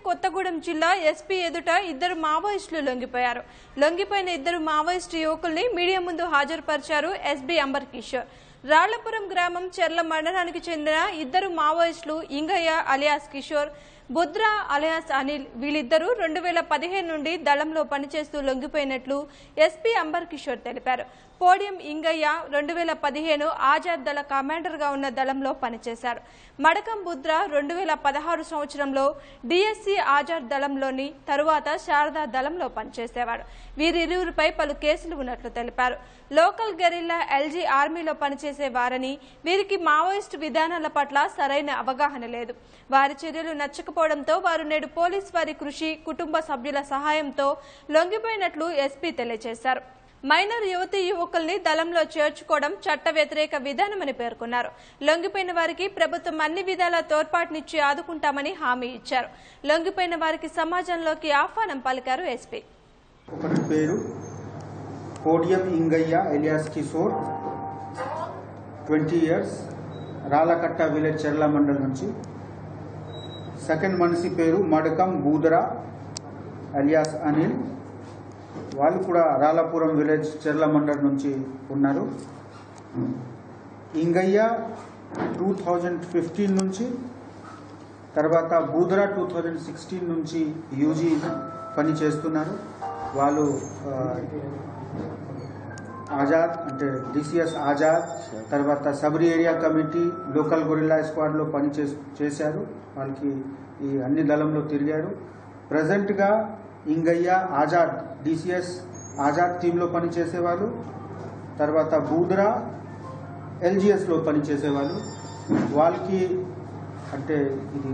కొత్తగూడెం జిల్లా ఎస్పీ ఎదుట ఇద్దరు మావోయిస్టులు లొంగిపోయారు లొంగిపోయిన ఇద్దరు మావోయిస్టు యువకుల్ని మీడియా ముందు హాజరుపరిచారు ఎస్బీ అంబర్ కిషోర్ రాళ్లపురం గ్రామం చెర్ల మండలానికి చెందిన ఇద్దరు మావోయిస్టులు ఇంగయ్య అలియాస్ కిషోర్ బుద్రా అలియాస్ అనిల్ వీళ్ళిద్దరూ రెండు వేల పదిహేను నుండి దళంలో పనిచేస్తూ లొంగిపోయినట్లు ఎస్పీ అంబర్ కిషోర్ తెలిపారు పోడియం ఇంగయ్య రెండు వేల పదిహేను ఆజాద్ దళ కమాండర్గా ఉన్న దళంలో పనిచేశారు మడకం బుద్ర రెండు వేల పదహారు సంవత్సరంలో డిఎస్సి ఆజాద్ దళంలోని తరువాత శారదా దళంలో పనిచేసేవాడు వీరిరువురిపై పలు కేసులు ఉన్నట్లు తెలిపారు లోకల్ గెరిల్లా ఎల్జీ ఆర్మీలో పనిచేసే వారని వీరికి మావోయిస్టు విధానాల పట్ల సరైన అవగాహన లేదు వారి చర్యలు నచ్చకపోవడంతో వారు నేడు పోలీస్ వారి కృషి కుటుంబ సభ్యుల సహాయంతో లొంగిపోయినట్లు ఎస్పీ తెలియజేశారు మైనర్ యువతి యువకుల్ని దళంలో చేర్చుకోవడం చట్ట వ్యతిరేక విధానమని పేర్కొన్నారు లొంగిపోయిన వారికి ప్రభుత్వం అన్ని విధాల తోడ్పాటునిచ్చి ఆదుకుంటామని హామీ ఇచ్చారు లొంగిపోయిన వారికి సమాజంలోకి ఆహ్వానం పలికారు ఎస్పీ ఒకటి పేరు Podiyam Ingaiah alias Kishore twenty years Ralakatta village Cherla mandal నుంచి సెకండ్ మనిషి పేరు మడకం బూదరా అలియాస్ అనిల్ వాళ్ళు కూడా రాలాపురం విలేజ్ చెర్ల మండల్ నుంచి ఉన్నారు ఇంగయ్య టూ థౌజండ్ ఫిఫ్టీన్ నుంచి తర్వాత బూదరా టూ థౌజండ్ సిక్స్టీన్ నుంచి యూజీ పని చేస్తున్నారు వాళ్ళు ఆ, ఆజాద్ అంటే డిసిఎస్ ఆజాద్ తర్వాత Sabari area committee local guerrilla స్క్వాడ్లో పని చేస్- చేశారు వాళ్ళకి ఈ అన్ని దళంలో తిరిగారు ప్రజెంట్గా ఇంగయ్య ఆజాద్ డిసిఎస్ ఆజాద్ టీంలో పనిచేసేవాళ్ళు తర్వాత బూదరా ఎల్జిఎస్లో పనిచేసేవాళ్ళు వాళ్ళకి అంటే ఇది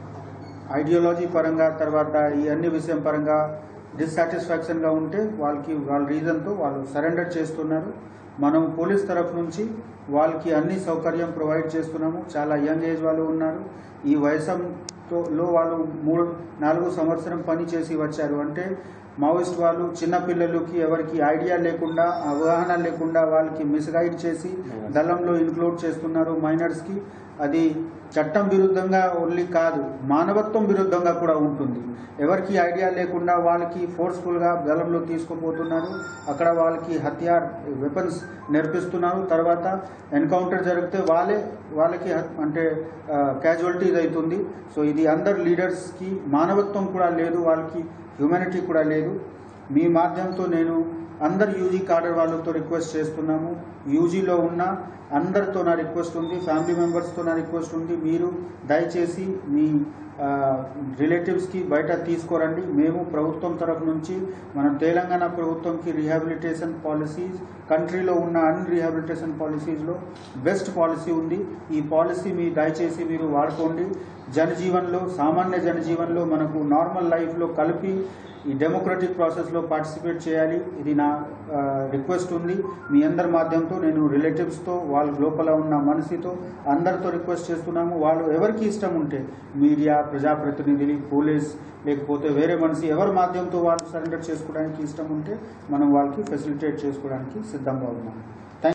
ఐడియాలజీ పరంగా తర్వాత ఈ అన్ని విషయం పరంగా డిస్సాటిస్ఫాక్షన్గా ఉంటే వాళ్ళకి వాళ్ళ రీజన్తో వాళ్ళు సరెండర్ చేస్తున్నారు మనం పోలీస్ తరఫు నుంచి వాళ్ళకి అన్ని సౌకర్యం ప్రొవైడ్ చేస్తున్నాము చాలా యంగ్ ఏజ్ వాళ్ళు ఉన్నారు ఈ వయసంతో లో వాళ్ళు మూడు నాలుగు సంవత్సరం పని చేసి వచ్చారు అంటే మావోయిస్ట్ వాళ్ళు చిన్న పిల్లలకి ఎవరికి ఐడియా లేకుండా అవగాహన లేకుండా వాళ్ళకి మిస్గైడ్ చేసి దళంలో ఇంక్లూడ్ చేస్తున్నారు మైనర్స్కి అది చట్టం విరుద్ధంగా ఓన్లీ కాదు మానవత్వం విరుద్ధంగా కూడా ఉంటుంది ఎవరికి ఐడియా లేకుండా వాళ్ళకి ఫోర్స్ఫుల్గా దళంలో తీసుకుపోతున్నారు అక్కడ వాళ్ళకి హత్యార్ వెపన్స్ నేర్పిస్తున్నారు తర్వాత ఎన్కౌంటర్ జరిగితే వాళ్ళే వాళ్ళకి హత్- అంటే క్యాజువాలిటీస్ అవుతుంది సో ఇది అందరు లీడర్స్కి మానవత్వం కూడా లేదు వాళ్ళకి హ్యూమానిటీ కూడా లేదు మీ మాధ్యమంతో నేను అందరు యూజీ కాడర్ వాళ్ళతో రిక్వెస్ట్ చేస్తున్నాము యూజీలో ఉన్న అందరితో నా రిక్వెస్ట్ ఉంది ఫ్యామిలీ మెంబర్స్తో నా రిక్వెస్ట్ ఉంది మీరు దయచేసి మీ రిలేటివ్స్కి బయట తీసుకోరండి మేము ప్రభుత్వం తరఫు నుంచి మన తెలంగాణ ప్రభుత్వంకి రీహాబిలిటేషన్ పాలసీస్ కంట్రీలో ఉన్న అన్ని రీహాబిలిటేషన్ పాలసీస్లో బెస్ట్ పాలసీ ఉంది ఈ పాలసీ మీ దయచేసి మీరు వాడుకోండి జనజీవన్లో సామాన్య జనజీవన్లో మనకు నార్మల్ లైఫ్లో కలిపి ఈ డెమోక్రటిక్ ప్రాసెస్లో పార్టిసిపేట్ చేయాలి ఇది నా ఆ, రిక్వెస్ట్ ఉంది మీ అందరి మాధ్యమంతో నేను రిలేటివ్స్తో వాళ్ళ లోపల ఉన్న మనిషితో అందరితో రిక్వెస్ట్ చేస్తున్నాము వాళ్ళు ఎవరికి ఇష్టం ఉంటే మీడియా ప్రజాప్రతినిధులు పోలీస్ లేకపోతే వేరే మనిషి ఎవరి మాధ్యమంతో వాళ్ళు సరెండర్ చేసుకోవడానికి ఇష్టం ఉంటే మనం వాళ్ళకి ఫెసిలిటేట్ చేసుకోవడానికి సిద్ధంగా ఉన్నాము